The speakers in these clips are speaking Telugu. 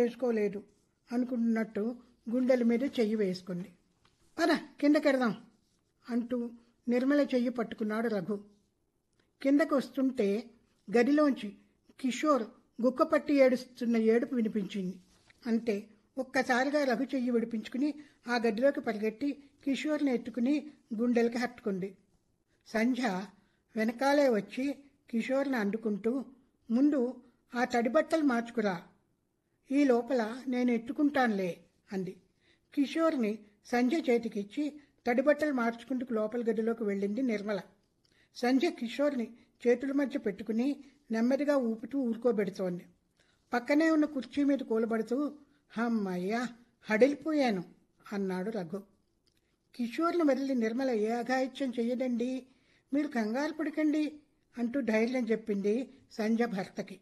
చేసుకోలేదు అనుకుంటున్నట్టు గుండెల మీద చెయ్యి వేసుకుంది పద కిందకెడదాం అంటూ నిర్మల చెయ్యి పట్టుకున్నాడు రఘు కిందకు వస్తుంటే గదిలోంచి కిషోర్ గుక్కపట్టి ఏడుస్తున్న ఏడుపు వినిపించింది అంతే ఒక్కసారిగా రఘు చెయ్యి విడిపించుకుని ఆ గదిలోకి పరిగెట్టి కిషోర్ని ఎత్తుకుని గుండెలకి హత్తుకుంది సంధ్య వెనకాలే వచ్చి కిషోర్ని అందుకుంటూ ముందు ఆ తడిబట్టలు మార్చుకురా ఈ లోపల నేను ఎత్తుకుంటానులే అంది కిషోర్ని సంధ్య చేతికిచ్చి తడిబట్టలు మార్చుకుంటూ లోపల గదిలోకి వెళ్ళింది నిర్మల సంధ్య కిషోర్ని చేతుల మధ్య పెట్టుకుని నెమ్మదిగా ఊపుతూ ఊరుకోబెడుతోంది పక్కనే ఉన్న కుర్చీ మీద కూలబడుతూ హమ్మయ్యా హడిలిపోయాను అన్నాడు రఘు కిషోర్ని వదిలి నిర్మల ఏ అఘాయిత్యం చెయ్యదండి మీరు కంగారు పడకండి అంటూ ధైర్యం చెప్పింది సంధ్య భర్తకి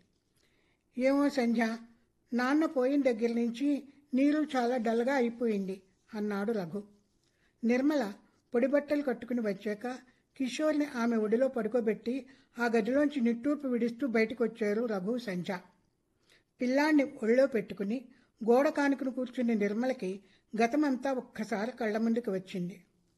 ఏమో సంధ్య నాన్న పోయిన దగ్గర నుంచి నీరు చాలా డల్గా అయిపోయింది అన్నాడు రఘు నిర్మల పొడి బట్టలు కట్టుకుని వచ్చాక కిషోర్ని ఆమె ఒడిలో పడుకోబెట్టి ఆ గదిలోంచి నిట్టూర్పు విడుస్తూ బయటకు వచ్చారు రఘు సంధ్య పిల్లాన్ని ఒళ్ళో పెట్టుకుని గోడ కానుకుని కూర్చున్న నిర్మలకి గతమంతా ఒక్కసారి కళ్ళ ముందుకు వచ్చింది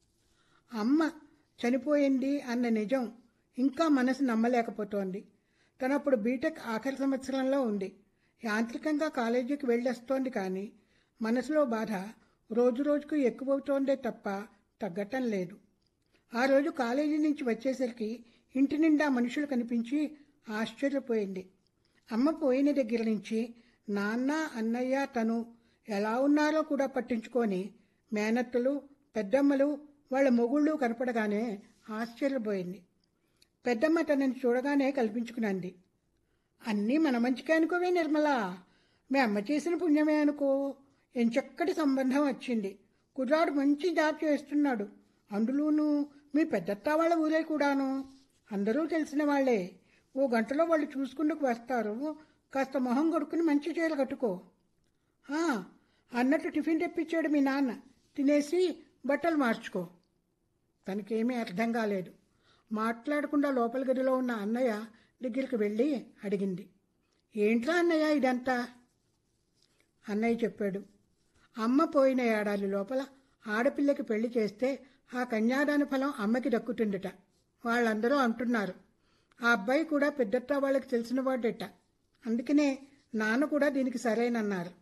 అమ్మ చనిపోయింది అన్న నిజం ఇంకా మనసు నమ్మలేకపోతోంది తనప్పుడు బీటెక్ ఆఖరి సంవత్సరంలో ఉంది యాంత్రికంగా కాలేజీకి వెళ్ళొస్తోంది కానీ మనసులో బాధ రోజు రోజుకు ఎక్కువవుతోందే తప్ప తగ్గటం లేదు ఆ రోజు కాలేజీ నుంచి వచ్చేసరికి ఇంటి నిండా మనుషులు కనిపించి ఆశ్చర్యపోయింది అమ్మ పోయిన దగ్గర నుంచి నాన్న అన్నయ్య తను ఎలా ఉన్నారో కూడా పట్టించుకొని మేనత్తలు పెద్దమ్మలు వాళ్ళ మొగుళ్ళు కనపడగానే ఆశ్చర్యపోయింది పెద్దమ్మ తనని చూడగానే కల్పించుకునంది అన్నీ మన మంచికే అనుకోవే నిర్మలా మీ అమ్మ చేసిన పుణ్యమే అనుకో ఎంచక్కటి సంబంధం వచ్చింది కుర్రాడు మంచి జాబ్ చేస్తున్నాడు అందులోనూ మీ పెద్దత్త వాళ్ళ ఊరే కూడాను అందరూ తెలిసిన వాళ్ళే ఓ గంటలో వాళ్ళు చూసుకుందుకు వస్తారు కాస్త మొహం కొడుకుని మంచి చీర కట్టుకో "ఆ, అన్నట్టు టిఫిన్ తెప్పించాడు మీ నాన్న తినేసి బట్టలు మార్చుకో తనకేమీ అర్థం కాలేదు మాట్లాడకుండా లోపల గదిలో ఉన్న అన్నయ్య దగ్గరికి వెళ్ళి అడిగింది ఏంట్రా అన్నయ్య ఇదంతా అన్నయ్య చెప్పాడు అమ్మ పోయిన ఏడాది లోపల ఆడపిల్లకి పెళ్లి చేస్తే ఆ కన్యాదాన ఫలం అమ్మకి దక్కుతుందట వాళ్ళందరూ అంటున్నారు ఆ అబ్బాయి కూడా పెద్దత్త వాళ్ళకి తెలిసిన వాడట అందుకనే నాన్న కూడా దీనికి సరేనన్నారు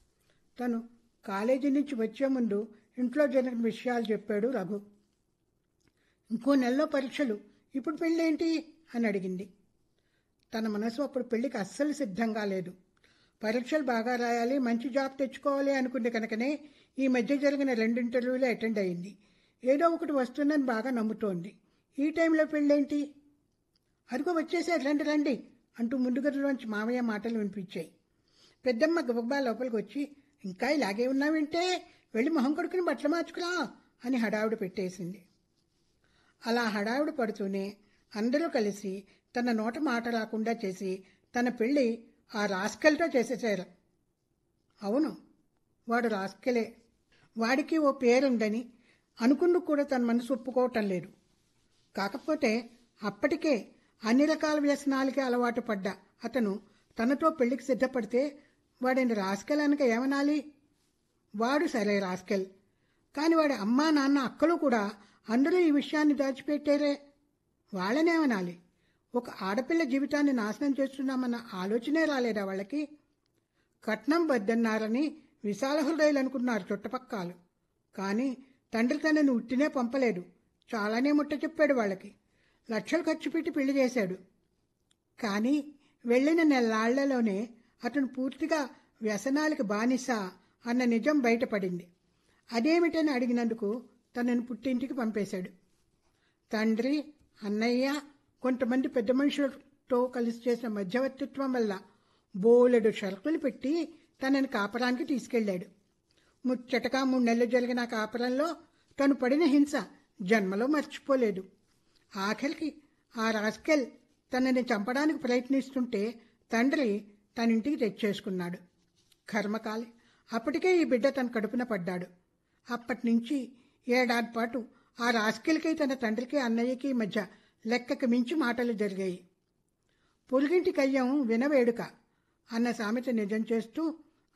తను కాలేజీ నుంచి వచ్చే ముందు ఇంట్లో జరిగిన విషయాలు చెప్పాడు రఘు ఇంకో నెలలో పరీక్షలు ఇప్పుడు పెళ్ళేంటి అని అడిగింది తన మనసు అప్పుడు పెళ్లికి అస్సలు సిద్ధంగా లేదు పరీక్షలు బాగా రాయాలి మంచి జాబ్ తెచ్చుకోవాలి అనుకుంది కనుకనే ఈ మధ్య జరిగిన రెండు ఇంటర్వ్యూలు అటెండ్ అయింది ఏదో ఒకటి వస్తుందని బాగా నమ్ముతోంది ఈ టైంలో పెళ్ళేంటి అదిగో వచ్చేసారు రండి రండి అంటూ ముందు గదిలోంచి మామయ్య మాటలు వినిపించాయి పెద్దమ్మ గబగబా లోపలికి వచ్చి ఇంకా ఇలాగే ఉన్నావంటే వెళ్ళి మొహం కొడుకుని బట్టలు మార్చుకురా అని హడావుడి పెట్టేసింది అలా హడావుడి పడుతూనే అందరూ కలిసి తన నోట మాట రాకుండా చేసి తన పెళ్లి ఆ రాస్కెల్తో చేసేసారు అవును వాడు రాస్కెలే వాడికి ఓ పేరుందని అనుకుందుకు కూడా తన మనసు ఒప్పుకోవటం లేదు కాకపోతే అప్పటికే అన్ని రకాల వ్యసనాలకి అలవాటు పడ్డ అతను తనతో పెళ్లికి సిద్ధపడితే వాడిని రాస్కెల్ అనక ఏమనాలి వాడు సరే రాస్కెల్ కాని వాడి అమ్మా నాన్న అక్కలు కూడా అందరూ ఈ విషయాన్ని దాచిపెట్టారే వాళ్ళనేమనాలి ఒక ఆడపిల్ల జీవితాన్ని నాశనం చేస్తున్నామన్న ఆలోచనే రాలేదా వాళ్ళకి కట్నం వద్దన్నారని విశాల హృదయాలు అనుకున్నారు చుట్టపక్కాలు కానీ తండ్రి తనని ఉట్టినే పంపలేదు చాలానే ముట్ట చెప్పాడు వాళ్ళకి లక్షలు ఖర్చు పెట్టి పెళ్లి చేశాడు కానీ వెళ్ళిన నెలాళ్లలోనే అతను పూర్తిగా వ్యసనాలకు బానిస అన్న నిజం బయటపడింది అదేమిటని అడిగినందుకు తనను పుట్టింటికి పంపేశాడు తండ్రి అన్నయ్య కొంతమంది పెద్ద మనుషులతో కలిసి చేసిన మధ్యవర్తిత్వం వల్ల బోలెడు షరతులు పెట్టి తనని కాపరానికి తీసుకెళ్ళాడు ముచ్చటగా మూడు నెలలు జరిగిన ఆ కాపురంలో తను పడిన హింస జన్మలో మర్చిపోలేదు ఆఖరికి ఆ రాస్కెల్ తనని చంపడానికి ప్రయత్నిస్తుంటే తండ్రి తన ఇంటికి తెచ్చేసుకున్నాడు కర్మకాలి అప్పటికే ఈ బిడ్డ తన కడుపున పడ్డాడు అప్పటి నుంచి ఏడాది పాటు ఆ రాస్కెల్కి తన తండ్రికి అన్నయ్యకి మధ్య లెక్కకి మించి మాటలు జరిగాయి పొరుగింటి కయ్యం వినవేడుక అన్న సామెత నిజం చేస్తూ